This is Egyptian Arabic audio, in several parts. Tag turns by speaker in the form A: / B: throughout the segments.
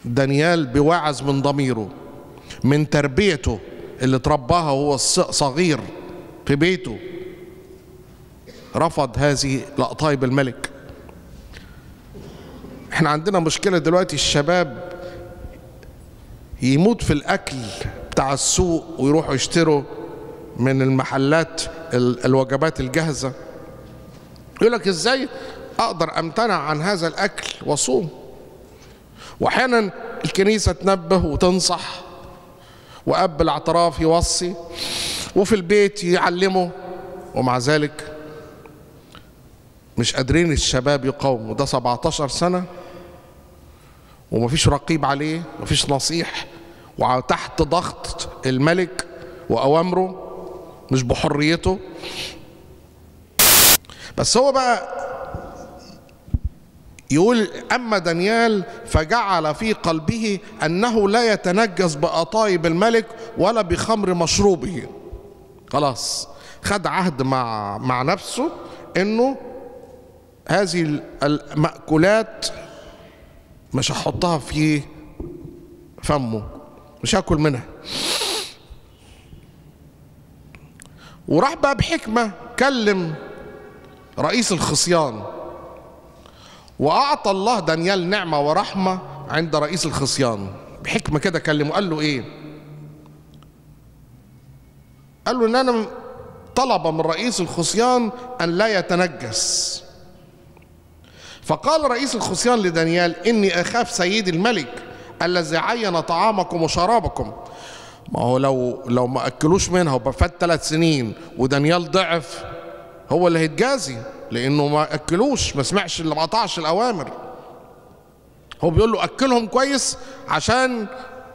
A: دانيال بوعظ من ضميره من تربيته اللي ترباها وهو صغير في بيته رفض هذه لقطايب الملك احنا عندنا مشكلة دلوقتي الشباب يموت في الأكل بتاع السوق ويروحوا يشتروا من المحلات الوجبات الجاهزة يقول لك ازاي اقدر امتنع عن هذا الاكل واصوم واحيانا الكنيسة تنبه وتنصح واب الاعتراف يوصي وفي البيت يعلمه ومع ذلك مش قادرين الشباب يقاوموا ده 17 سنة ومفيش رقيب عليه مفيش نصيح وتحت ضغط الملك وأوامره مش بحريته بس هو بقى يقول أما دانيال فجعل في قلبه أنه لا يتنجس بأطايب الملك ولا بخمر مشروبه خلاص خد عهد مع مع نفسه انه هذه المأكولات مش هحطها في فمه مش هاكل منها وراح بقى بحكمة كلم رئيس الخصيان وأعطى الله دانيال نعمة ورحمة عند رئيس الخصيان بحكمة كده كلمه قال له إيه قال له إن أنا طلب من رئيس الخصيان أن لا يتنجس فقال رئيس الخصيان لدانيال إني أخاف سيد الملك الذي عين طعامكم وشرابكم ما هو لو لو ما أكلوش منها وفات ثلاث سنين ودانيال ضعف هو اللي هيتجازي لأنه ما أكلوش ما سمعش اللي ما قطعش الأوامر هو بيقول له أكلهم كويس عشان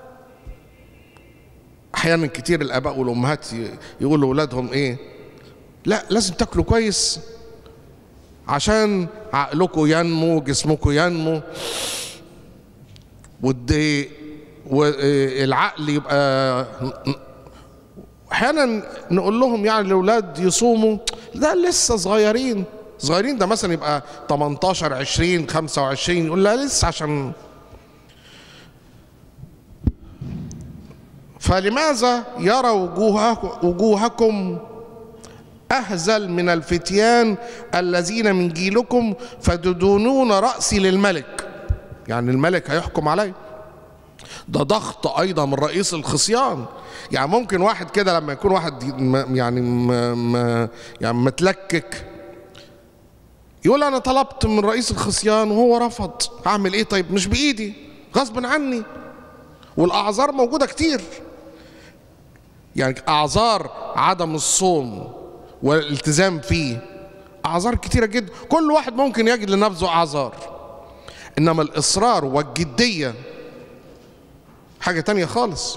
A: احيانا كتير الاباء والامهات يقولوا لاولادهم ايه لا لازم تاكلوا كويس عشان عقلكم ينمو جسمكم ينمو والعقل يبقى احيانا نقول لهم يعني الاولاد يصوموا لا لسه صغيرين صغيرين ده مثلا يبقى 18 20 25 يقول لا لسه عشان فلماذا يرى وجوهكم أهزل من الفتيان الذين من جيلكم فتدونون رأسي للملك يعني الملك هيحكم علي ده ضغط أيضا من رئيس الخصيان يعني ممكن واحد كده لما يكون واحد يعني م يعني متلكك يقول أنا طلبت من رئيس الخصيان وهو رفض أعمل إيه طيب مش بإيدي غصب عني والأعذار موجودة كتير يعني أعذار عدم الصوم والالتزام فيه أعذار كتيرة جدا كل واحد ممكن يجد لنفسه أعذار إنما الإصرار والجدية حاجة تانية خالص